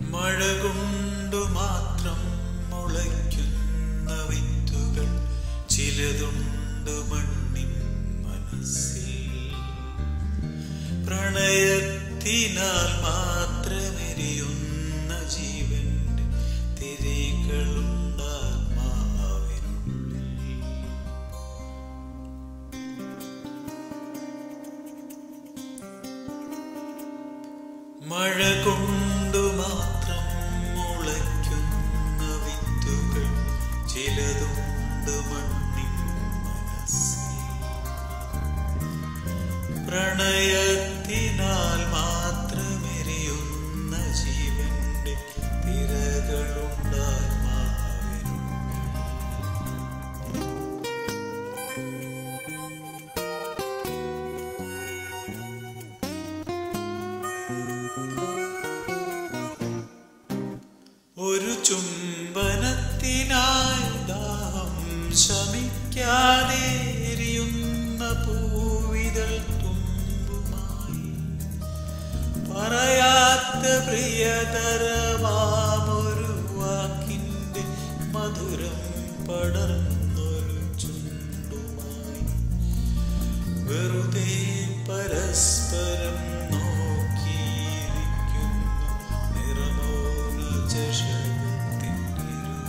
മഴ കൊണ്ടു മാത്രം മുളയ്ക്കുന്ന വിത്തുകൾ ചിലതുണ്ട് മണ്ണിൻ മനസ്സിൽ പ്രണയത്തിനാൽ മാത്രമെരിയുന്ന ജീവന്റെ തിരികളുണ്ടാത്മാവിനുള്ളിൽ മഴ കൊണ്ടു മാത്രം മുളയ്ക്കുന്ന വിത്തുകൾ ചിലതുണ്ട് മണ്ണിൻ മനസ്സിൽ പ്രണയത്തിനാൽ മാത്രമെരിയുന്ന ജീവന്റെ തിരകളുണ്ടാത്മാവിനുള്ളിൽ ഒരു ചുംബനത്തിനായി ദാഹം ശമിക്കാതെ എരിയുന്ന പൂവിതൾ തുമ്പുമായി പറയാത്ത പ്രിയതരമാമൊരു വാക്കിൻ്റെ മധുരം പടർന്നൊരു ചുണ്ടുമായി വെറുതെ പരസ്പരം നോക്കിയിരിക്കുന്നു നിറമോന ചഷകത്തിൻ്റെ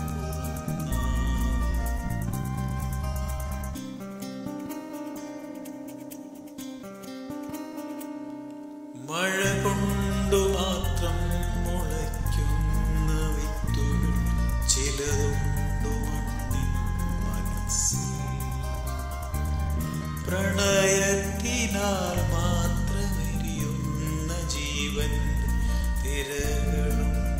മഴ കൊണ്ടു മാത്രം മുളയ്ക്കുന്ന വിത്തുകൾ ചിലതുണ്ടു മണ്ണിൻ മനസ്സിൽ പ്രണയത്തിനാൽ മാത്രമെരിയുന്ന ജീവൻ തിരകളുണ്ടാത്മാവിൽ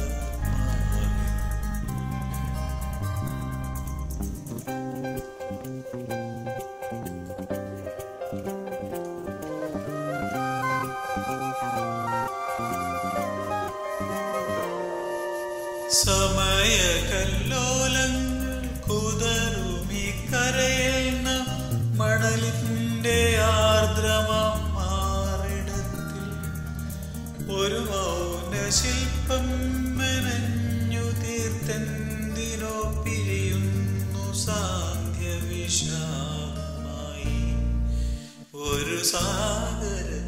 സമയകല്ലോലങ്ങൾ കുതറുമി കരയുന്ന മണലിന്റെ ആർദ്രമാം മാറിടത്തിൽ ഒരു മൗന ശില്പം മെനഞ്ഞു തീർത്തെന്തിനോ പിരിയുന്നു സാന്ധ്യ വിഷാദമായി ഒരു സാഗര